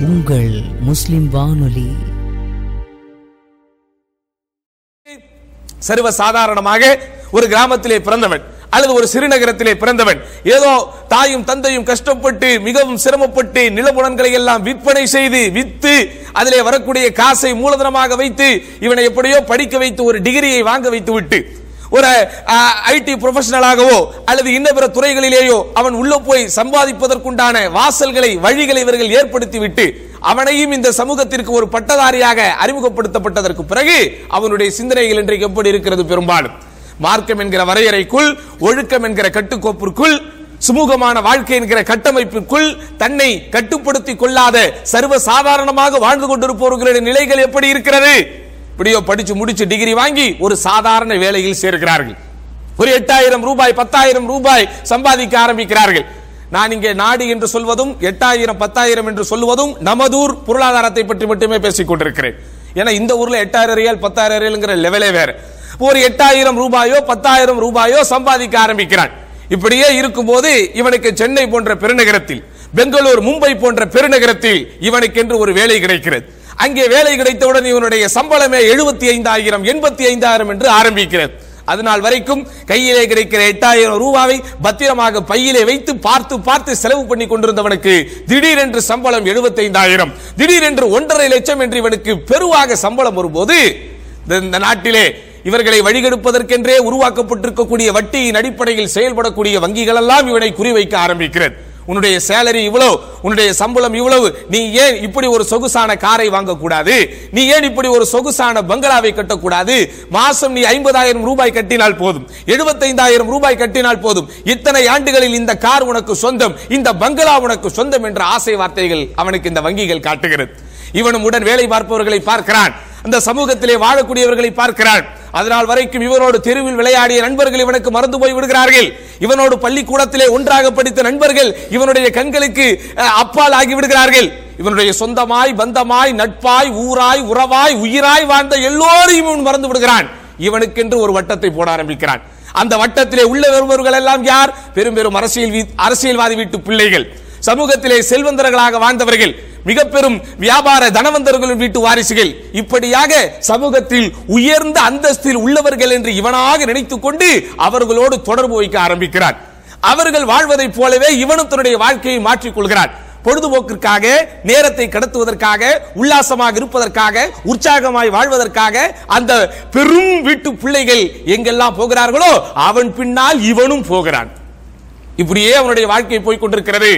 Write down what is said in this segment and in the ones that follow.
உங்கள் முஸ்லிம் வானொலி சர்வ சாதாரணமாக ஒரு கிராமத்திலே பிறந்தவன் அல்லது ஒரு சிறுநகரத்திலே பிறந்தவன் ஏதோ தாயும் தந்தையும் கஷ்டப்பட்டு மிகவும் சிரமப்பட்டு நிலபுலன்களை எல்லாம் விற்பனை செய்து வித்து அதிலே வரக்கூடிய காசை மூலதனமாக வைத்து இவனை எப்படியோ படிக்க வைத்து ஒரு டிகிரியை வாங்க வைத்து விட்டு ஒரு ஐடி ப்ரொஃபஷனலாகவோ அல்லது இன்ன பிற துறைகளிலேயோ அவன் உள்ள போய் சம்பாதிப்பதற்குண்டான வாசல்களை வழிகளை இவர்கள் ஏற்படுத்தி விட்டு அவனையும் இந்த சமூகத்திற்கு ஒரு பட்டதாரியாக அறிமுகப்படுத்தப்பட்டதற்கு பிறகு அவனுடைய சிந்தனைகள் இன்றைக்கு எப்படி இருக்கிறது பெரும்பாலும் மார்க்கம் என்கிற வரையறைக்குள் ஒழுக்கம் என்கிற கட்டுக்கோப்பிற்குள் சுமூகமான வாழ்க்கை என்கிற கட்டமைப்பிற்குள் தன்னை கட்டுப்படுத்திக் கொள்ளாத சர்வ சாதாரணமாக வாழ்ந்து கொண்டிருப்பவர்களுடைய நிலைகள் எப்படி இருக்கிறது இப்படியோ படிச்சு முடிச்சு டிகிரி வாங்கி ஒரு சாதாரண வேலையில் சேர்க்கிறார்கள் ஒரு எட்டாயிரம் ரூபாய் பத்தாயிரம் ரூபாய் சம்பாதிக்க ஆரம்பிக்கிறார்கள் நான் இங்கே நாடு என்று சொல்வதும் எட்டாயிரம் பத்தாயிரம் என்று சொல்வதும் நமதூர் பொருளாதாரத்தை பற்றி மட்டுமே பேசிக் கொண்டிருக்கிறேன் ஏன்னா இந்த ஊர்ல எட்டாயிரம் ரியால் பத்தாயிரம் ரியால்ங்கிற லெவலே வேற ஒரு எட்டாயிரம் ரூபாயோ பத்தாயிரம் ரூபாயோ சம்பாதிக்க ஆரம்பிக்கிறான் இப்படியே இருக்கும்போது இவனுக்கு சென்னை போன்ற பெருநகரத்தில் பெங்களூர் மும்பை போன்ற பெருநகரத்தில் இவனுக்கென்று ஒரு வேலை கிடைக்கிறது அங்கே வேலை கிடைத்தவுடன் இவனுடைய சம்பளமே எழுபத்தி ஐந்தாயிரம் எண்பத்தி ஐந்தாயிரம் என்று ஆரம்பிக்கிறது அதனால் வரைக்கும் கையிலே கிடைக்கிற எட்டாயிரம் ரூபாவை பத்திரமாக பையிலே வைத்து பார்த்து பார்த்து செலவு பண்ணி கொண்டிருந்தவனுக்கு திடீரென்று சம்பளம் எழுபத்தைந்தாயிரம் திடீரென்று ஒன்றரை லட்சம் என்று இவனுக்கு பெருவாக சம்பளம் வரும்போது இந்த- இந்த நாட்டிலே இவர்களை வழிகெடுப்பதற்கென்றே உருவாக்கப்பட்டிருக்கக்கூடிய வட்டியின் அடிப்படையில் செயல்படக்கூடிய வங்கிகள் எல்லாம் இவனை குறிவைக்க ஆரம்பிக்கிறது உன்னுடைய சேலரி இவ்வளவு உன்னுடைய சம்பளம் இவ்வளவு நீ ஏன் இப்படி ஒரு சொகுசான காரை வாங்கக்கூடாது நீ ஏன் இப்படி ஒரு சொகுசான பங்களாவை கட்டக்கூடாது மாசம் நீ ஐம்பதாயிரம் ரூபாய் கட்டினால் போதும் எழுபத்தைந்தாயிரம் ரூபாய் கட்டினால் போதும் இத்தனை ஆண்டுகளில் இந்த கார் உனக்கு சொந்தம் இந்த பங்களா உனக்கு சொந்தம் என்ற ஆசை வார்த்தைகள் அவனுக்கு இந்த வங்கிகள் காட்டுகிறது இவனும் உடன் வேலை பார்ப்பவர்களை பார்க்கிறான் அந்த சமூகத்திலே வாழக்கூடியவர்களை பார்க்கிறான் அதனால் வரைக்கும் இவனோடு தெருவில் விளையாடிய நண்பர்கள் இவனுக்கு மறந்து போய் விடுகிறார்கள் இவனோடு பள்ளிக்கூடத்திலே ஒன்றாக படித்த நண்பர்கள் இவனுடைய கண்களுக்கு அஹ், அப்பால் ஆகி விடுகிறார்கள் இவனுடைய சொந்தமாய் பந்தமாய் நட்பாய் ஊராய் உறவாய் உயிராய் வாழ்ந்த எல்லோரையும் இவன் மறந்து விடுகிறான் இவனுக்கென்று ஒரு வட்டத்தை போட ஆரம்பிக்கிறான் அந்த வட்டத்திலே உள்ள வருபவர்கள் எல்லாம் யார் பெரும் பெரும் அரசியல் வீ- அரசியல்வாதி வீட்டு பிள்ளைகள் சமூகத்திலே செல்வந்தர்களாக வாழ்ந்தவர்கள் மிக பெரும் வியாபார தனவந்தர்கள் வீட்டு வாரிசுகள் இப்படியாக சமூகத்தில் உயர்ந்த அந்தஸ்தில் உள்ளவர்கள் என்று இவனாக நினைத்துக் கொண்டு அவர்களோடு தொடர்பு வைக்க ஆரம்பிக்கிறான் அவர்கள் வாழ்வதைப் போலவே இவனும் தன்னுடைய வாழ்க்கையை மாற்றிக் கொள்கிறான் பொழுதுபோக்கிற்காக நேரத்தை கடத்துவதற்காக உல்லாசமாக இருப்பதற்காக உற்சாகமாய் வாழ்வதற்காக அந்த பெரும் வீட்டு பிள்ளைகள் எங்கெல்லாம் போகிறார்களோ அவன் பின்னால் இவனும் போகிறான் இப்படியே அவனுடைய வாழ்க்கை போய் கொண்டிருக்கிறது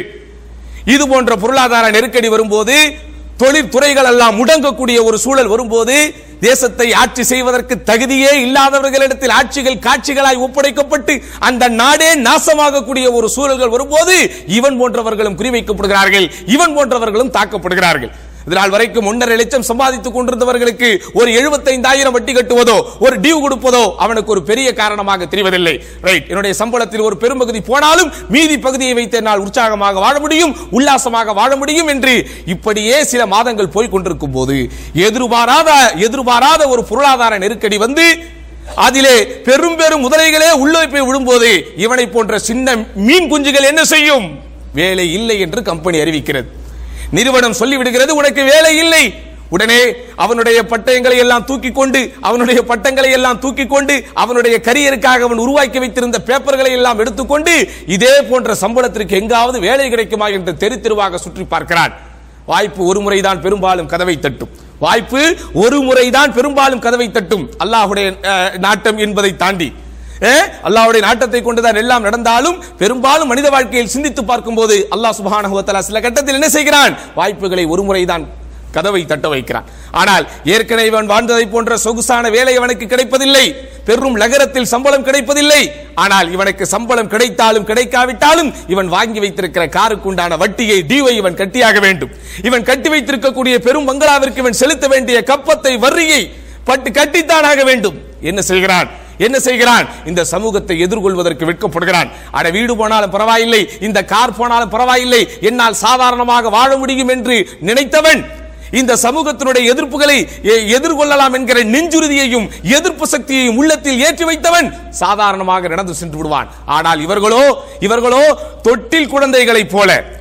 இது போன்ற பொருளாதார நெருக்கடி வரும்போது தொழிற்துறைகள் எல்லாம் முடங்கக்கூடிய ஒரு சூழல் வரும்போது தேசத்தை ஆட்சி செய்வதற்கு தகுதியே இல்லாதவர்களிடத்தில் ஆட்சிகள் காட்சிகளாய் ஒப்படைக்கப்பட்டு அந்த நாடே நாசமாகக்கூடிய ஒரு சூழல்கள் வரும்போது இவன் போன்றவர்களும் குறிவைக்கப்படுகிறார்கள் இவன் போன்றவர்களும் தாக்கப்படுகிறார்கள் இதனால் வரைக்கும் ஒன்றரை லட்சம் சம்பாதித்துக் கொண்டிருந்தவர்களுக்கு ஒரு எழுபத்தைந்தாயிரம் வட்டி கட்டுவதோ ஒரு டியூ கொடுப்பதோ அவனுக்கு ஒரு பெரிய காரணமாக தெரிவதில்லை ரைட் என்னுடைய சம்பளத்தில் ஒரு பெரும்பகுதி போனாலும் மீதி பகுதியை வைத்து என்னால் உற்சாகமாக வாழ முடியும் உல்லாசமாக வாழ முடியும் என்று இப்படியே சில மாதங்கள் போய் கொண்டிருக்கும் போது எதிர்பாராத எதிர்பாராத ஒரு பொருளாதார நெருக்கடி வந்து அதிலே பெரும் பெரும் முதலைகளே உள்ளே போய் விழும்போது இவனை போன்ற சின்ன மீன் குஞ்சுகள் என்ன செய்யும் வேலை இல்லை என்று கம்பெனி அறிவிக்கிறது நிறுவனம் சொல்லிவிடுகிறது உனக்கு வேலை இல்லை உடனே அவனுடைய பட்டயங்களை எல்லாம் தூக்கி கொண்டு அவனுடைய பட்டங்களை எல்லாம் தூக்கி கொண்டு அவனுடைய கரியருக்காக அவன் உருவாக்கி வைத்திருந்த பேப்பர்களை எல்லாம் எடுத்துக்கொண்டு இதே போன்ற சம்பளத்திற்கு எங்காவது வேலை கிடைக்குமா என்று தெரு தெருவாக சுற்றி பார்க்கிறான் வாய்ப்பு ஒரு முறைதான் பெரும்பாலும் கதவை தட்டும் வாய்ப்பு ஒரு முறைதான் பெரும்பாலும் கதவை தட்டும் அல்லாஹுடைய அஹ், நாட்டம் என்பதை தாண்டி அஹ், அல்லாஹ்வுடைய நாட்டத்தை கொண்டுதான் எல்லாம் நடந்தாலும் பெரும்பாலும் மனித வாழ்க்கையில் சிந்தித்து பார்க்கும்போது அல்லாஹ் சுப்ஹானஹு வ தஆலா சில கட்டத்தில் என்ன செய்கிறான் வாய்ப்புகளை ஒரு முறைதான் கதவை தட்ட வைக்கிறான் ஆனால் ஏற்கனவே இவன் வாழ்ந்ததை போன்ற சொகுசான வேலை அவனுக்கு கிடைப்பதில்லை பெரும் நகரத்தில் சம்பளம் கிடைப்பதில்லை ஆனால் இவனுக்கு சம்பளம் கிடைத்தாலும் கிடைக்காவிட்டாலும் இவன் வாங்கி வைத்திருக்கிற காருக்கு உண்டான வட்டியை டிவை இவன் கட்டியாக வேண்டும் இவன் கட்டி வைத்திருக்கக்கூடிய பெரும் பங்களாவிற்கு இவன் செலுத்த வேண்டிய கப்பத்தை வரியை பட்டு கட்டித்தானாக வேண்டும் என்ன செய்கிறான் என்ன செய்கிறான் இந்த சமூகத்தை எதிர்கொள்வதற்கு வெட்கப்படுகிறான் அட வீடு போனாலும் பரவாயில்லை இந்த கார் போனாலும் பரவாயில்லை என்னால் சாதாரணமாக வாழ முடியும் என்று நினைத்தவன் இந்த சமூகத்தினுடைய எதிர்ப்புகளை எ- எதிர்கொள்ளலாம் என்கிற நெஞ்சுறுதியையும் எதிர்ப்பு சக்தியையும் உள்ளத்தில் ஏற்றி வைத்தவன் சாதாரணமாக நடந்து சென்று விடுவான் ஆனால் இவர்களோ இவர்களோ தொட்டில் குழந்தைகளைப் போல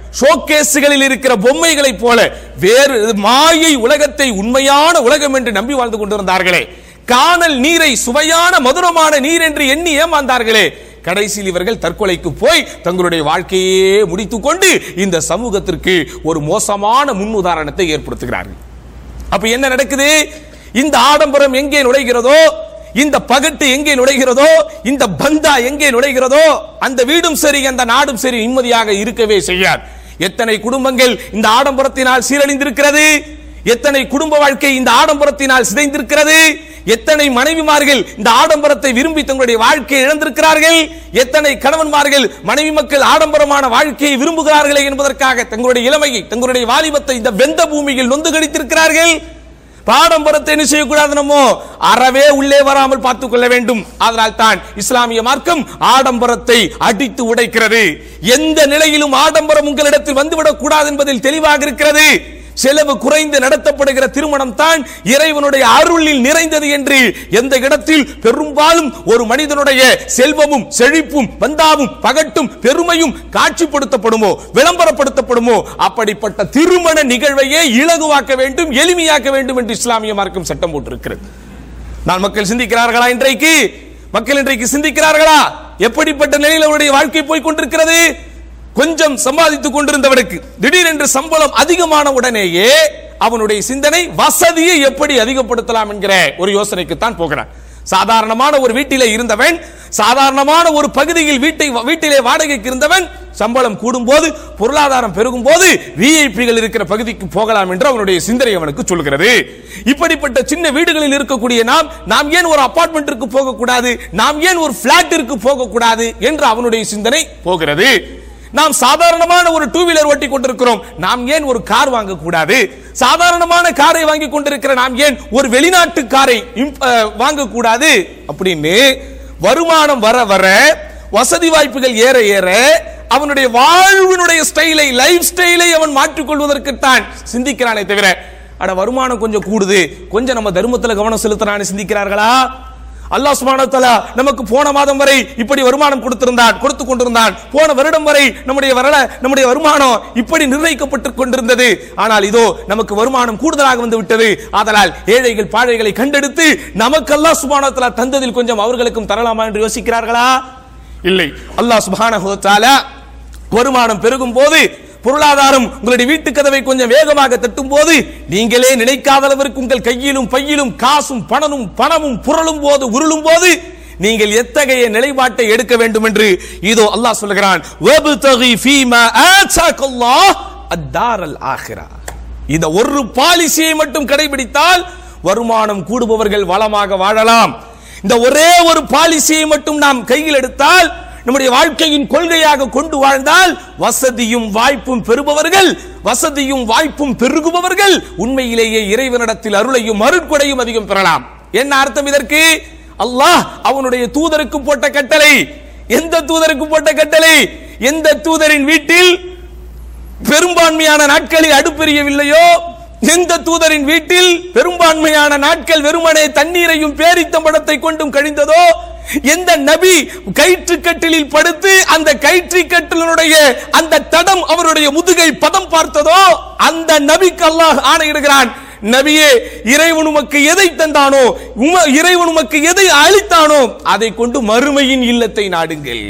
ஷோகேஸுகளில் இருக்கிற பொம்மைகளைப் போல வேறு மாயை உலகத்தை உண்மையான உலகம் என்று நம்பி வாழ்ந்து கொண்டிருந்தார்களே காணல் நீரை சுவையான மதுரமான நீர் என்று எண்ணி ஏமாந்தார்களே கடைசியில் இவர்கள் தற்கொலைக்கு போய் தங்களுடைய வாழ்க்கையே முடித்துக் கொண்டு இந்த சமூகத்திற்கு ஒரு மோசமான முன்னுதாரணத்தை ஏற்படுத்துகிறார்கள் அப்ப என்ன நடக்குது இந்த ஆடம்பரம் எங்கே நுழைகிறதோ இந்த பகட்டு எங்கே நுழைகிறதோ இந்த பந்தா எங்கே நுழைகிறதோ அந்த வீடும் சரி அந்த நாடும் சரி நிம்மதியாக இருக்கவே செய்யாது எத்தனை குடும்பங்கள் இந்த ஆடம்பரத்தினால் சீரழிந்திருக்கிறது எத்தனை குடும்ப வாழ்க்கை இந்த ஆடம்பரத்தினால் சிதைந்திருக்கிறது எத்தனை மனைவிமார்கள் இந்த ஆடம்பரத்தை விரும்பி தங்களுடைய வாழ்க்கையை இழந்திருக்கிறார்கள் எத்தனை கணவன்மார்கள் மனைவி மக்கள் ஆடம்பரமான வாழ்க்கையை விரும்புகிறார்களே என்பதற்காக தங்களுடைய இளமையை தங்களுடைய வாலிபத்தை இந்த வெந்த பூமியில் நொந்து கடித்திருக்கிறார்கள் பாடம்பரத்தை என்ன செய்யக்கூடாது நம்ம அறவே உள்ளே வராமல் பார்த்துக் கொள்ள வேண்டும் அதனால் தான் இஸ்லாமிய மார்க்கம் ஆடம்பரத்தை அடித்து உடைக்கிறது எந்த நிலையிலும் ஆடம்பரம் உங்களிடத்தில் வந்துவிடக் கூடாது என்பதில் தெளிவாக இருக்கிறது செலவு குறைந்து நடத்தப்படுகிற திருமணம் தான் இறைவனுடைய அருளில் நிறைந்தது என்று எந்த இடத்தில் பெரும்பாலும் ஒரு மனிதனுடைய செல்வமும் செழிப்பும் பந்தாவும் பகட்டும் பெருமையும் காட்சிப்படுத்தப்படுமோ விளம்பரப்படுத்தப்படுமோ அப்படிப்பட்ட திருமண நிகழ்வையே இலகுவாக்க வேண்டும் எளிமையாக்க வேண்டும் என்று இஸ்லாமிய மார்க்கம் சட்டம் போட்டிருக்கிறது நான் மக்கள் சிந்திக்கிறார்களா இன்றைக்கு மக்கள் இன்றைக்கு சிந்திக்கிறார்களா எப்படிப்பட்ட நிலையில் அவருடைய வாழ்க்கை போய் கொண்டிருக்கிறது கொஞ்சம் சம்பாதித்துக் கொண்டிருந்தவனுக்கு திடீரென்று சம்பளம் அதிகமான உடனேயே அவனுடைய சிந்தனை வசதியை எப்படி அதிகப்படுத்தலாம் என்கிற ஒரு யோசனைக்கு தான் போகிறான் சாதாரணமான ஒரு வீட்டிலே இருந்தவன் சாதாரணமான ஒரு பகுதியில் வீட்டை வீட்டிலே வாடகைக்கு இருந்தவன் சம்பளம் கூடும்போது பொருளாதாரம் பெருகும் போது விஐபிகள் இருக்கிற பகுதிக்கு போகலாம் என்று அவனுடைய சிந்தனை அவனுக்கு சொல்கிறது இப்படிப்பட்ட சின்ன வீடுகளில் இருக்கக்கூடிய நாம் நாம் ஏன் ஒரு அபார்ட்மெண்ட்டிற்கு போகக்கூடாது நாம் ஏன் ஒரு பிளாட்டிற்கு போகக்கூடாது என்று அவனுடைய சிந்தனை போகிறது நாம் சாதாரணமான ஒரு டூ வீலர் ஓட்டி கொண்டிருக்கிறோம் நாம் ஏன் ஒரு கார் வாங்க கூடாது சாதாரணமான காரை வாங்கி கொண்டிருக்கிற நாம் ஏன் ஒரு வெளிநாட்டு காரை வாங்க கூடாது அப்படின்னு வருமானம் வர வர வசதி வாய்ப்புகள் ஏற ஏற அவனுடைய வாழ்வினுடைய ஸ்டைலை லைஃப் ஸ்டைலை அவன் மாற்றிக்கொள்வதற்குத்தான் சிந்திக்கிறானே தவிர அட வருமானம் கொஞ்சம் கூடுது கொஞ்சம் நம்ம தர்மத்துல கவனம் செலுத்துறான்னு சிந்திக்கிறார்களா அல்லாஹ் சுப்ஹானஹு தஆலா நமக்கு போன மாதம் வரை இப்படி வருமானம் கொடுத்திருந்தான் கொடுத்து கொண்டிருந்தான் போன வருடம் வரை நம்முடைய வரல நம்முடைய வருமானம் இப்படி நிர்ணயிக்கப்பட்டு கொண்டிருந்தது ஆனால் இதோ நமக்கு வருமானம் கூடுதலாக வந்து விட்டது ஆதலால் ஏழைகள் பாழைகளை கண்டெடுத்து நமக்கு அல்லாஹ் சுப்ஹானஹு தஆலா தந்ததில் கொஞ்சம் அவர்களுக்கும் தரலாமா என்று யோசிக்கிறார்களா இல்லை அல்லாஹ் சுப்ஹானஹு தஆலா வருமானம் பெருகும் போது பொருளாதாரம் உங்களுடைய வீட்டு கதவை கொஞ்சம் வேகமாக தட்டும் போது நீங்களே நினைக்காத அளவிற்கு உங்கள் கையிலும் பையிலும் காசும் பணமும் பணமும் புரளும் போது உருளும் போது நீங்கள் எத்தகைய நிலைப்பாட்டை எடுக்க வேண்டும் என்று இதோ அல்லாஹ் சொல்லுகிறான் வப்தகி ஃபீமா ஆசாக்கல்லாஹ் அத்தாரல் ஆகிரா இந்த ஒரு பாலிசியை மட்டும் கடைபிடித்தால் வருமானம் கூடுபவர்கள் வளமாக வாழலாம் இந்த ஒரே ஒரு பாலிசியை மட்டும் நாம் கையில் எடுத்தால் நம்முடைய வாழ்க்கையின் கொள்கையாக கொண்டு வாழ்ந்தால் வசதியும் வாய்ப்பும் பெறுபவர்கள் வசதியும் வாய்ப்பும் பெருகுபவர்கள் உண்மையிலேயே இறைவனிடத்தில் அருளையும் அருட்கொடையும் அதிகம் பெறலாம் என்ன அர்த்தம் இதற்கு அல்லாஹ் அவனுடைய தூதருக்கு போட்ட கட்டளை எந்த தூதருக்கு போட்ட கட்டளை எந்த தூதரின் வீட்டில் பெரும்பான்மையான நாட்களில் அடுப்பெரியவில்லையோ எந்த தூதரின் வீட்டில் பெரும்பான்மையான நாட்கள் வெறுமனே தண்ணீரையும் பேரித்தம்பழத்தை கொண்டும் கழிந்ததோ எந்த நபி கயிற்று கட்டிலில் படுத்து அந்த கயிற்று கட்டிலுடைய அந்த தடம் அவருடைய முதுகை பதம் பார்த்ததோ அந்த நபிக்கு அல்லாஹ் ஆணையிடுகிறான் நபியே இறைவன் உமக்கு எதை தந்தானோ உம இறைவன் உமக்கு எதை அளித்தானோ அதை கொண்டு மறுமையின் இல்லத்தை நாடுங்கள்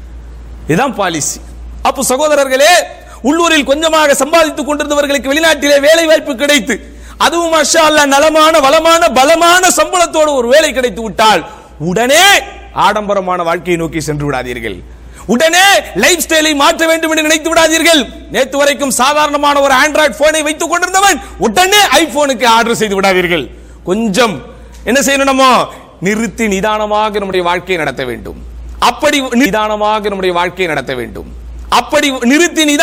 இதுதான் பாலிசி அப்போ சகோதரர்களே உள்ளூரில் கொஞ்சமாக சம்பாதித்துக் கொண்டிருந்தவர்களுக்கு வெளிநாட்டிலே வேலை வாய்ப்பு கிடைத்து அதுவும் மஷா அல்லாஹ் நலமான வளமான பலமான சம்பளத்தோடு ஒரு வேலை கிடைத்து விட்டால் உடனே ஆடம்பரமான வாழ்க்கையை நோக்கி சென்று விடாதீர்கள் உடனே லைஃப் ஸ்டைலை மாற்ற வேண்டும் என்று நினைத்து விடாதீர்கள் நேற்று வரைக்கும் சாதாரணமான ஒரு ஆண்ட்ராய்டு போனை வைத்துக் கொண்டிருந்தவன் உடனே ஐபோனுக்கு ஆர்டர் செய்து விடாதீர்கள் கொஞ்சம் என்ன செய்யணும் நம்ம நிறுத்தி நிதானமாக நம்முடைய வாழ்க்கையை நடத்த வேண்டும் அப்படி நிதானமாக நம்முடைய வாழ்க்கையை நடத்த வேண்டும் அப்படி நிறுத்தி நிதான